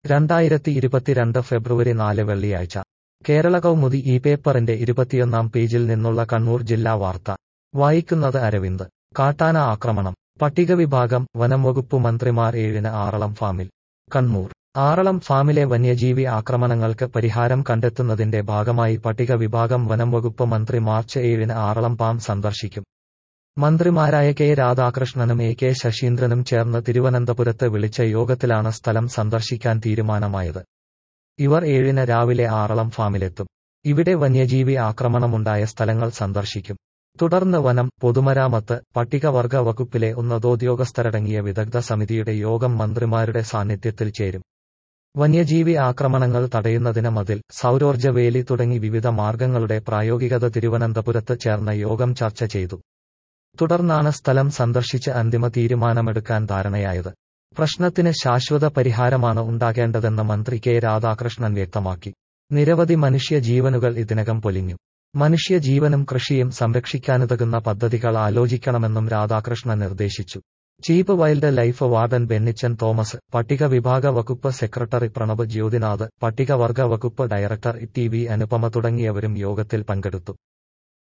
രണ്ടായിരത്തി ഇരുപത്തിരണ്ട് ഫെബ്രുവരി നാല് വെള്ളിയാഴ്ച കേരള കൗമുദി ഈ പേപ്പറിന്റെ ഇരുപത്തിയൊന്നാം പേജിൽ നിന്നുള്ള കണ്ണൂർ ജില്ലാ വാർത്ത വായിക്കുന്നത് അരവിന്ദ് കാട്ടാന ആക്രമണം പട്ടിക വിഭാഗം വനം വകുപ്പ് മന്ത്രിമാർ ഏഴിന് ആറളം ഫാമിൽ കണ്ണൂർ ആറളം ഫാമിലെ വന്യജീവി ആക്രമണങ്ങൾക്ക് പരിഹാരം കണ്ടെത്തുന്നതിന്റെ ഭാഗമായി പട്ടിക വിഭാഗം വനം വകുപ്പ് മന്ത്രി മാർച്ച് ഏഴിന് ആറളം ഫാം സന്ദർശിക്കും മന്ത്രിമാരായ കെ രാധാകൃഷ്ണനും എ കെ ശശീന്ദ്രനും ചേർന്ന് തിരുവനന്തപുരത്ത് വിളിച്ച യോഗത്തിലാണ് സ്ഥലം സന്ദർശിക്കാൻ തീരുമാനമായത് ഇവർ ഏഴിന് രാവിലെ ആറളം ഫാമിലെത്തും ഇവിടെ വന്യജീവി ആക്രമണമുണ്ടായ സ്ഥലങ്ങൾ സന്ദർശിക്കും തുടർന്ന് വനം പൊതുമരാമത്ത് പട്ടികവർഗ വകുപ്പിലെ ഉന്നതോദ്യോഗസ്ഥരടങ്ങിയ വിദഗ്ധ സമിതിയുടെ യോഗം മന്ത്രിമാരുടെ സാന്നിധ്യത്തിൽ ചേരും വന്യജീവി ആക്രമണങ്ങൾ തടയുന്നതിന് മതിൽ സൗരോർജ്ജ വേലി തുടങ്ങി വിവിധ മാർഗങ്ങളുടെ പ്രായോഗികത തിരുവനന്തപുരത്ത് ചേർന്ന യോഗം ചർച്ച ചെയ്തു തുടർന്നാണ് സ്ഥലം സന്ദർശിച്ച് അന്തിമ തീരുമാനമെടുക്കാൻ ധാരണയായത് പ്രശ്നത്തിന് ശാശ്വത പരിഹാരമാണ് ഉണ്ടാകേണ്ടതെന്ന് മന്ത്രി കെ രാധാകൃഷ്ണൻ വ്യക്തമാക്കി നിരവധി മനുഷ്യ ജീവനുകൾ ഇതിനകം പൊലിഞ്ഞു മനുഷ്യ ജീവനും കൃഷിയും സംരക്ഷിക്കാനുതകുന്ന പദ്ധതികൾ ആലോചിക്കണമെന്നും രാധാകൃഷ്ണൻ നിർദ്ദേശിച്ചു chief wildlife warden Bennichan Thomas പട്ടിക വിഭാഗ വകുപ്പ് സെക്രട്ടറി പ്രണബ് ജ്യോതിനാഥ് പട്ടികവർഗ വകുപ്പ് ഡയറക്ടർ ടി വി അനുപമ തുടങ്ങിയവരും യോഗത്തിൽ പങ്കെടുത്തു